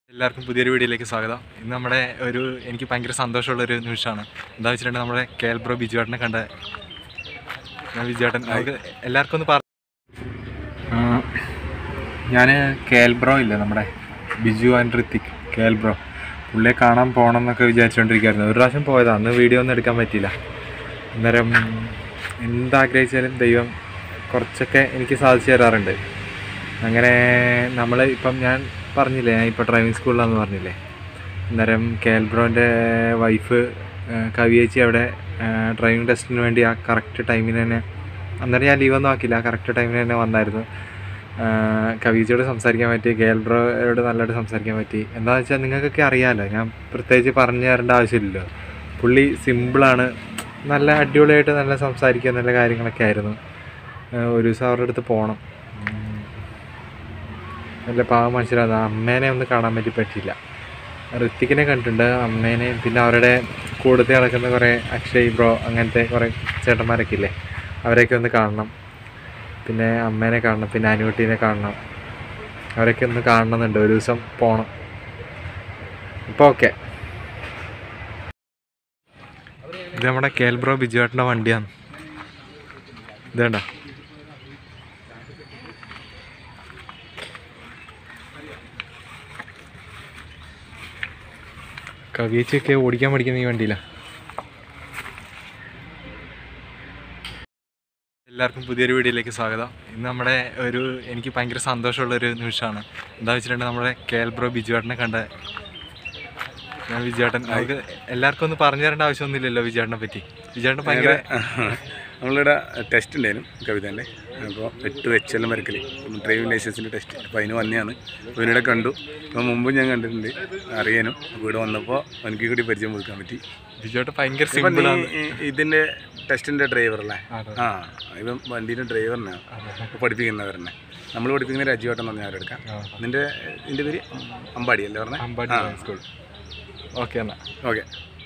എല്ലാവർക്കും പുതിയൊരു വീഡിയോയിലേക്ക് സ്വാഗതം ഇന്ന് നമ്മുടെ ഒരു എനിക്ക് ഭയങ്കര സന്തോഷമുള്ള ഒരു നിമിഷമാണ് എന്താ വെച്ചിട്ടുണ്ടെങ്കിൽ നമ്മുടെ കേൽബ്രോ ബിജുവേട്ടനെ കണ്ട ഞാൻ ബിജുവേട്ടൻ നമുക്ക് എല്ലാവർക്കും ഒന്ന് പറ ഞാൻ കേൽബ്രോ ഇല്ല നമ്മുടെ ബിജു ആൻഡ് ഋത്തിക് കേൽബ്രോ പുള്ളിയെ കാണാൻ പോകണം എന്നൊക്കെ വിചാരിച്ചുകൊണ്ടിരിക്കുകയായിരുന്നു ഒരു പ്രാവശ്യം പോയതാണ് അന്ന് വീഡിയോ ഒന്നും എടുക്കാൻ പറ്റിയില്ല അന്നേരം എന്താഗ്രഹിച്ചാലും ദൈവം കുറച്ചൊക്കെ എനിക്ക് സാധിച്ചു തരാറുണ്ട് അങ്ങനെ നമ്മൾ ഇപ്പം ഞാൻ പറഞ്ഞില്ലേ ഞാൻ ഇപ്പോൾ ഡ്രൈവിംഗ് സ്കൂളിലാണെന്ന് പറഞ്ഞില്ലേ അന്നേരം കേൽബ്രോൻ്റെ വൈഫ് കവിയേച്ചി അവിടെ ഡ്രൈവിംഗ് ടെസ്റ്റിന് വേണ്ടി ആ കറക്റ്റ് ടൈമിന് തന്നെ അന്നേരം ഞാൻ ലീവൊന്നും ആക്കില്ല കറക്റ്റ് ടൈമിന് തന്നെ വന്നായിരുന്നു കവിച്ചയോട് സംസാരിക്കാൻ പറ്റി കേൽബ്രോയോട് നല്ലതായിട്ട് സംസാരിക്കാൻ പറ്റി എന്താണെന്ന് വെച്ചാൽ നിങ്ങൾക്കൊക്കെ അറിയാമല്ലോ ഞാൻ പ്രത്യേകിച്ച് പറഞ്ഞു തരേണ്ട ആവശ്യമില്ലല്ലോ പുള്ളി സിമ്പിളാണ് നല്ല അടിപൊളിയായിട്ട് നല്ല സംസാരിക്കുക നല്ല കാര്യങ്ങളൊക്കെ ആയിരുന്നു ആഹ് ഒരു ദിവസം അവരുടെ അടുത്ത് പോകണം ഉം. നല്ല പാവം മനുഷ്യരാണ് അമ്മേനെ ഒന്ന് കാണാൻ പറ്റി പറ്റിയില്ല ഋത്തിക്കിനെ കണ്ടിട്ടുണ്ട് അമ്മേനെ പിന്നെ അവരുടെ കൂടത്തിൽ നടക്കുന്ന കുറേ അക്ഷയ് ബ്രോ അങ്ങനത്തെ കുറേ ചേട്ടന്മാരൊക്കെ ഇല്ലേ അവരെയൊക്കെ ഒന്ന് കാണണം പിന്നെ അമ്മേനെ കാണണം പിന്നെ അനുകുട്ടീനെ കാണണം അവരൊക്കെ ഒന്ന് കാണണമെന്നുണ്ട് ഒരു ദിവസം പോകണം ഇപ്പോൾ ഓക്കെ ഇത് നമ്മുടെ കേൽബ്രോ ബിജുവേട്ടൻ്റെ വണ്ടിയാണ് ഇത് കണ്ടോ കവിയച്ചൊക്കെ ഓടിക്കാൻ പഠിക്കുന്ന ഈ വണ്ടിയില്ല എല്ലാവർക്കും പുതിയൊരു വീഡിയോയിലേക്ക് സ്വാഗതം ഇന്ന് നമ്മുടെ ഒരു എനിക്ക് ഭയങ്കര സന്തോഷമുള്ള ഒരു നിമിഷമാണ് എന്താ വെച്ചിട്ടുണ്ടെങ്കിൽ നമ്മുടെ കേൽബ്രോ ബിജുവേട്ടനെ കണ്ട ഞാൻ വിജയേട്ടൻ നമുക്ക് എല്ലാവർക്കും ഒന്ന് പറഞ്ഞു തരേണ്ട ആവശ്യമൊന്നുമില്ലല്ലോ വിജയേട്ടനെ പറ്റി വിജയേട്ടൻ ഭയങ്കര നമ്മളിവിടെ ടെസ്റ്റ് ഉണ്ടായിരുന്നു കവിതേൻ്റെ അപ്പോൾ എട്ട് എച്ച് എല്ലാം വരക്കൽ ഡ്രൈവിംഗ് ലൈസൻസിൻ്റെ ടെസ്റ്റ് അപ്പോൾ അതിന് വന്നെയാണ് അപ്പോൾ ഇതിനിടെ കണ്ടു അപ്പോൾ മുമ്പ് ഞാൻ കണ്ടിട്ടുണ്ട് അറിയാനും അപ്പോൾ ഇവിടെ വന്നപ്പോൾ എനിക്ക് കൂടി പരിചയം കൊടുക്കാൻ പറ്റി വിജയേട്ടൻ ഭയങ്കര ഇപ്പം നീ സിമ്പിളാണ് ഈ- ഇതിൻ്റെ ടെസ്റ്റിൻ്റെ ഡ്രൈവറല്ലേ അതെ. ആ ഇവൻ വണ്ടീൻ്റെ ഡ്രൈവറിനാണ് ഇപ്പോൾ പഠിപ്പിക്കുന്നവരെന്നെ നമ്മൾ പഠിപ്പിക്കുന്ന രാജീവട്ടം എന്ന് പറഞ്ഞാൽ അവരെടുക്കാം ആ. നിൻ്റെ നിൻ്റെ പേര് അമ്പാടി അല്ലേ പറഞ്ഞത് അമ്പാടി ആ. സ്കൂൾ ഓക്കെ എന്നാ ഓക്കെ